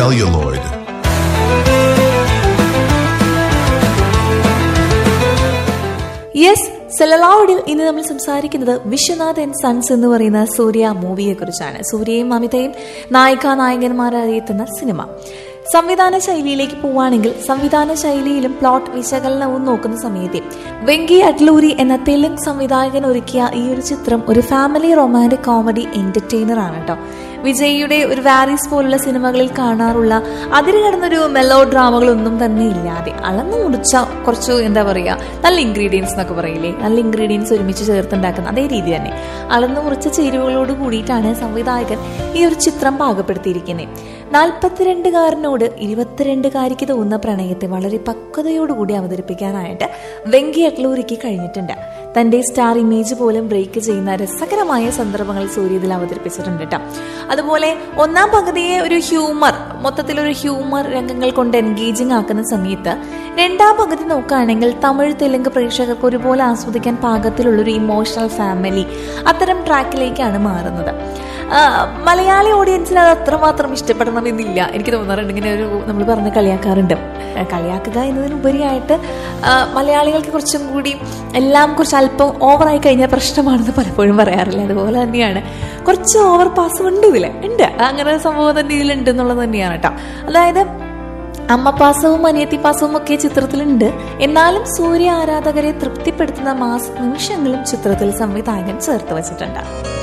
celluloid. Yes സെലലാവുഡിൽ ഇന്ന് നമ്മൾ സംസാരിക്കുന്നത് വിശ്വനാഥ് ആൻഡ് സൺസ് എന്ന് പറയുന്ന സൂര്യ മൂവിയെ കുറിച്ചാണ് സൂര്യയും അമിതയും നായിക നായകന്മാരായി എത്തുന്ന സിനിമ സംവിധാന ശൈലിയിലേക്ക് പോവുകയാണെങ്കിൽ സംവിധാന ശൈലിയിലും പ്ലോട്ട് വിശകലനവും നോക്കുന്ന സമയത്ത് വെങ്കി അഡ്ലൂരി എന്ന തെലുങ്ക് സംവിധായകൻ ഒരുക്കിയ ഈ ഒരു ചിത്രം ഒരു ഫാമിലി റൊമാൻറ്റിക് കോമഡി എന്റർടൈനർ ആണ് കേട്ടോ വിജയിയുടെ ഒരു വാരീസ് പോലുള്ള സിനിമകളിൽ കാണാറുള്ള അതിര് കടന്നൊരു മെലോ ഡ്രാമകളൊന്നും തന്നെ ഇല്ലാതെ അളന്നു മുറിച്ച കുറച്ച് എന്താ പറയുക നല്ല ഇൻഗ്രീഡിയൻസ് എന്നൊക്കെ പറയില്ലേ നല്ല ഇൻഗ്രീഡിയൻസ് ഒരുമിച്ച് ചേർത്തുണ്ടാക്കുന്ന അതേ രീതി തന്നെ അളന്നു മുറിച്ച ചേരുവകളോട് കൂടിയിട്ടാണ് സംവിധായകൻ ഈ ഒരു ചിത്രം പാകപ്പെടുത്തിയിരിക്കുന്നത് നാൽപ്പത്തിരണ്ടുകാരനോട് ഇരുപത്തിരണ്ടുകാരിക്ക് തോന്നുന്ന പ്രണയത്തെ വളരെ പക്വതയോടുകൂടി അവതരിപ്പിക്കാനായിട്ട് വെങ്കി അട്ലൂരിക്ക് കഴിഞ്ഞിട്ടുണ്ട് തന്റെ സ്റ്റാർ ഇമേജ് പോലും ബ്രേക്ക് ചെയ്യുന്ന രസകരമായ സന്ദർഭങ്ങൾ സൂര്യ ഇതിൽ അവതരിപ്പിച്ചിട്ടുണ്ട് കേട്ടോ അതുപോലെ ഒന്നാം പകുതിയെ ഒരു ഹ്യൂമർ മൊത്തത്തിലൊരു ഹ്യൂമർ രംഗങ്ങൾ കൊണ്ട് എൻഗേജിങ് ആക്കുന്ന സമയത്ത് രണ്ടാം പകുതി നോക്കുകയാണെങ്കിൽ തമിഴ് തെലുങ്ക് പ്രേക്ഷകർക്ക് ഒരുപോലെ ആസ്വദിക്കാൻ പാകത്തിലുള്ളൊരു ഇമോഷണൽ ഫാമിലി അത്തരം ട്രാക്കിലേക്കാണ് മാറുന്നത് ആ, മലയാളി ഓഡിയൻസിന് അത് അത്രമാത്രം ഇഷ്ടപ്പെടണമെന്നില്ല എനിക്ക് തോന്നാറുണ്ട് ഇങ്ങനെ ഒരു നമ്മൾ പറഞ്ഞ് കളിയാക്കാറുണ്ട് ആ, കളിയാക്കുക എന്നതിനുപരിയായിട്ട് ആ, മലയാളികൾക്ക് കുറച്ചും കൂടി എല്ലാം കുറച്ച് അല്പം ഓവറായി കഴിഞ്ഞാൽ പ്രശ്നമാണെന്ന് പലപ്പോഴും പറയാറില്ല അതുപോലെ തന്നെയാണ് കുറച്ച് ഓവർ പാസ് ഉണ്ട് ഇതിൽ ഉണ്ട് അങ്ങനെ ഒരു സംഭവം തന്നെ ഇതിലുണ്ട് എന്നുള്ളത് തന്നെയാണ് കേട്ടോ അതായത് അമ്മ പാസവും അനിയത്തി പാസവും ഒക്കെ ചിത്രത്തിലുണ്ട് എന്നാലും സൂര്യ ആരാധകരെ തൃപ്തിപ്പെടുത്തുന്ന മാസ് നിമിഷങ്ങളും ചിത്രത്തിൽ സംവിധായകൻ ചേർത്ത് വച്ചിട്ടുണ്ട്